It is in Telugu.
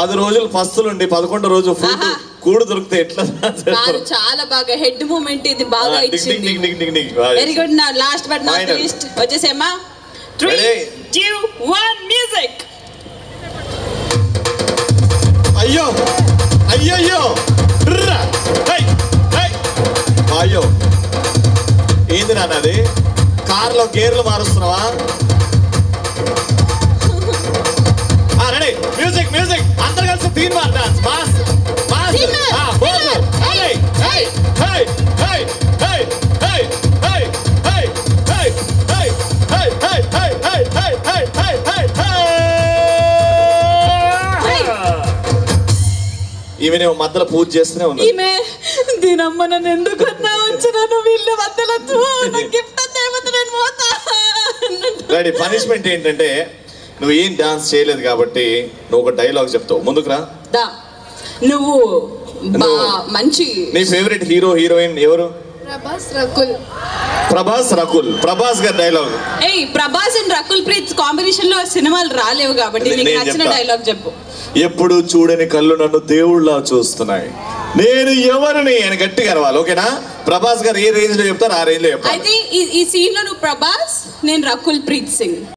పది రోజులు పస్తులుండి పదకొండు రోజు ఫుడ్ ఆహా. కూడు దొరికితే ఎట్లా కాదు చాలా బాగా హెడ్ మూమెంట్ ఇది బాగా డిగ్ డిగ్ ఇచ్చింది డిగ్ డిగ్ డిగ్ డిగ్. బాగా వెరీ గుడ్ నా last but not Final. Least వచ్చేసేమా three Ready? Two one music అయ్యో అయ్యయ్యో ర్రా. High, high. అయ్యో ఏంది నాన్న అది కార్లో గేర్లు మారుస్తున్నావా రెడీ మ్యూజిక్ మ్యూజిక్ అందరు కలిసి Teen Maar dance mass mass Teen mar, ఆ, teen బోర్డు. mar. హై, హై, హై, హై, హై, హై, హై, హై, హై, హై, హై, హై, హై, హై, హై, హై, హై, హై, హై. ఈమెనేమో మధ్యలో పూజ చేస్తూనే ఉంది ఈమె దీనమ్మ నన్ను ఎందుకు అన్నా వచ్చినాను వీళ్ళ మధ్యలో గిఫ్ట్ అంతా ఏమవుతా నేను పోతా రెడీ పనిష్మెంట్ ఏంటంటే నువ్వు ఏం డాన్స్ చేయలేదు కాబట్టి నువ్వు ఒక డైలాగ్ చెప్తావు ముందుకు రా దా నువ్వు బా నువ్వు- మంచి నీ ఫేవరెట్ హీరో హీరోయిన్ ఎవరు ప్రభాస్ రకుల్ ప్రభాస్ రకుల్ ప్రభాస్ గారి డైలాగ్ ఏయ్ ప్రభాస్ అండ్ రకుల్ ప్రీత్ కాంబినేషన్ లో సినిమాలు రాలేవు కాబట్టి నేను నీకు నచ్చిన చెప్తా. డైలాగ్ చెప్పు ఎప్పుడు చూడని కళ్ళు నన్ను దేవుళ్ళ చూస్తున్నాయి నేను ఎవరిని అని గట్టిగా అరవాలి ఓకేనా ప్రభాస్ గారు ఏ రేంజ్ లో చెప్తారు ఆ రేంజ్ లో చెప్తారు అయితే ఈ ఈ సీన్ లో నువ్వు ప్రభాస్ నేను రకుల్ ప్రీత్ సింగ్